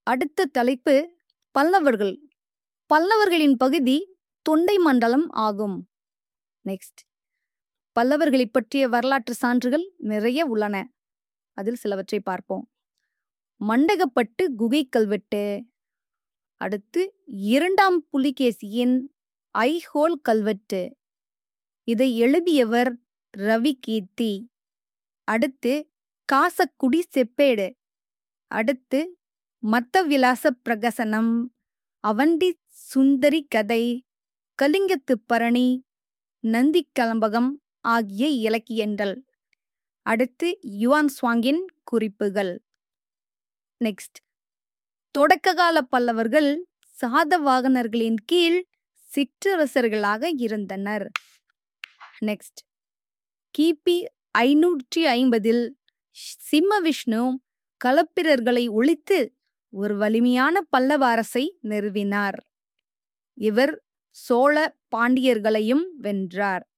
அடுத்த தலைப்பு பல்லவர்கள் பல்லவர்களின் பகுதி தொண்டை மண்டலம் ஆகும் நெக்ஸ்ட் பல்லவர்களைப் பற்றிய வரலாற்று சான்றுகள் நிறைய உள்ளன அதில் சிலவற்றை பார்ப்போம் மண்டகப்பட்டு குகை கல்வெட்டு அடுத்து இரண்டாம் புலிகேசியின் ஐஹோல் கல்வெட்டு இதை எழுதியவர் ரவி கீர்த்தி அடுத்து காசக்குடி செப்பேடு அடுத்து மத்த விலாச பிரகசனம் அவண்டி சுந்தரி கதை கலிங்கத்து பரணி நந்தி கலம்பகம் ஆகிய இலக்கியங்கள் அடுத்து யுவான் சுவாங்கின் குறிப்புகள் நெக்ஸ்ட் தொடக்ககால பல்லவர்கள் சாதவாகனர்களின் கீழ் சிற்றரசர்களாக இருந்தனர் நெக்ஸ்ட் கிபி ஐநூற்றி ஐம்பதில் சிம்ம விஷ்ணு களப்பிரர்களை ஒழித்து ஒரு வலிமையான பல்லவ அரசை நிறுவினார் இவர் சோழ பாண்டியர்களையும் வென்றார்